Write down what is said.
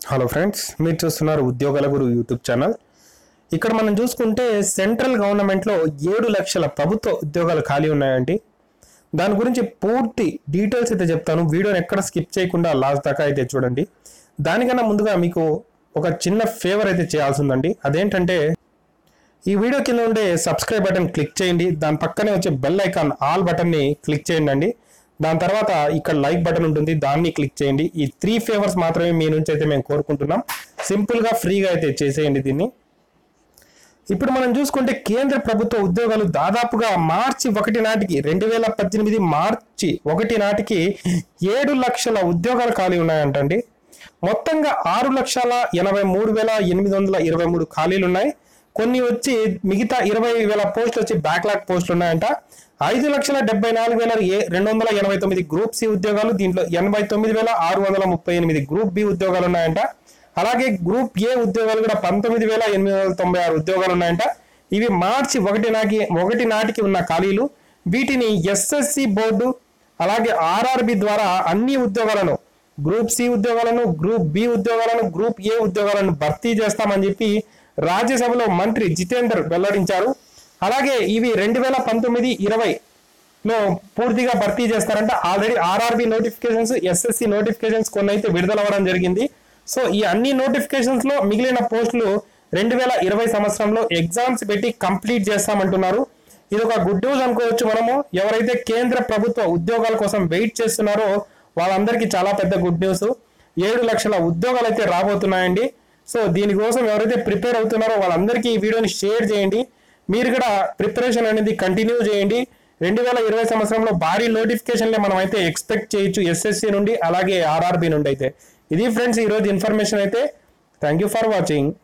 hello friends మీరు చూస్తున్నారు ఉద్యోగాల గురు యూట్యూబ్ ఛానల్ ఇక్కడ మనం చూసుకుంటే సెంట్రల్ గవర్నమెంట్లో ఏడు లక్షల ప్రభుత్వ ఉద్యోగాలు ఖాళీ ఉన్నాయండి దాని గురించి పూర్తి డీటెయిల్స్ అయితే చెప్తాను వీడియోని ఎక్కడ స్కిప్ చేయకుండా లాస్ట్ దాకా అయితే చూడండి దానికన్నా ముందుగా మీకు ఒక చిన్న ఫేవర్ అయితే చేయాల్సి ఉందండి అదేంటంటే ఈ వీడియో కింద ఉండే సబ్స్క్రైబ్ బటన్ క్లిక్ చేయండి దాని పక్కనే వచ్చే బెల్ ఐకాన్ ఆల్ బటన్ని క్లిక్ చేయండి అండి దాని తర్వాత ఇక్కడ లైక్ బటన్ ఉంటుంది దాన్ని క్లిక్ చేయండి ఈ త్రీ ఫేవర్స్ మాత్రమే మీ నుంచి అయితే మేము కోరుకుంటున్నాం సింపుల్గా ఫ్రీగా అయితే చేసేయండి దీన్ని ఇప్పుడు మనం చూసుకుంటే కేంద్ర ప్రభుత్వ ఉద్యోగాలు దాదాపుగా మార్చి ఒకటి నాటికి రెండు వేల పద్దెనిమిది మార్చి ఒకటి నాటికి ఏడు లక్షల ఉద్యోగాలు ఖాళీ ఉన్నాయంటండి మొత్తంగా ఆరు లక్షల ఎనభై మూడు వేల ఎనిమిది వందల ఇరవై మూడు ఖాళీలు ఉన్నాయి కొన్ని వచ్చి మిగతా ఇరవై వేల పోస్టులు వచ్చి బ్యాక్లాగ్ పోస్టులు ఉన్నాయంట ఐదు లక్షల డెబ్బై నాలుగు వేల ఏ రెండు వందల ఎనభై తొమ్మిది గ్రూప్ సి ఉద్యోగాలు దీంట్లో ఎనభై తొమ్మిది వేల ఆరు వందల ముప్పై ఎనిమిది గ్రూప్ బి ఉద్యోగాలు ఉన్నాయంట అలాగే గ్రూప్ ఏ ఉద్యోగాలు కూడా పంతొమ్మిది వేల ఎనిమిది వందల తొంభై ఆరు ఉద్యోగాలు ఉన్నాయంట ఇవి మార్చి ఒకటి నాటి ఒకటి నాటికి ఉన్న ఖాళీలు వీటిని ఎస్ఎస్సి బోర్డు అలాగే ఆర్ఆర్బి ద్వారా అన్ని ఉద్యోగాలను గ్రూప్ సి ఉద్యోగాలను గ్రూప్ బి ఉద్యోగాలను గ్రూప్ ఏ ఉద్యోగాలను భర్తీ చేస్తామని చెప్పి రాజ్యసభలో మంత్రి జితేందర్ వెల్లడించారు అలాగే ఇవి రెండు వేల పంతొమ్మిది ఇరవై లో పూర్తిగా భర్తీ చేస్తారంట already RRB notifications SSC notifications కొన్ని అయితే విడుదల అవ్వడం జరిగింది సో ఈ అన్ని నోటిఫికేషన్స్ లో మిగిలిన పోస్టులు రెండు వేల ఇరవై సంవత్సరంలో ఎగ్జామ్స్ పెట్టి కంప్లీట్ చేస్తామంటున్నారు ఇది ఒక గుడ్ న్యూస్ అనుకోవచ్చు మనము ఎవరైతే కేంద్ర ప్రభుత్వ ఉద్యోగాల కోసం వెయిట్ చేస్తున్నారో వాళ్ళందరికీ చాలా పెద్ద గుడ్ న్యూస్ ఏడు లక్షల ఉద్యోగాలు అయితే రాబోతున్నాయండి సో దీనికోసం ఎవరైతే ప్రిపేర్ అవుతున్నారో వాళ్ళందరికీ ఈ వీడియోని షేర్ చేయండి మీరు కూడా ప్రిపరేషన్ అనేది కంటిన్యూ చేయండి రెండు వేల ఇరవై సంవత్సరంలో భారీ నోటిఫికేషన్లే మనం అయితే ఎక్స్పెక్ట్ చేయొచ్చు ఎస్ఎస్సి నుండి అలాగే ఆర్ఆర్బి నుండి అయితే ఇది ఫ్రెండ్స్ ఈరోజు ఇన్ఫర్మేషన్ అయితే థ్యాంక్ యూ ఫర్ వాచింగ్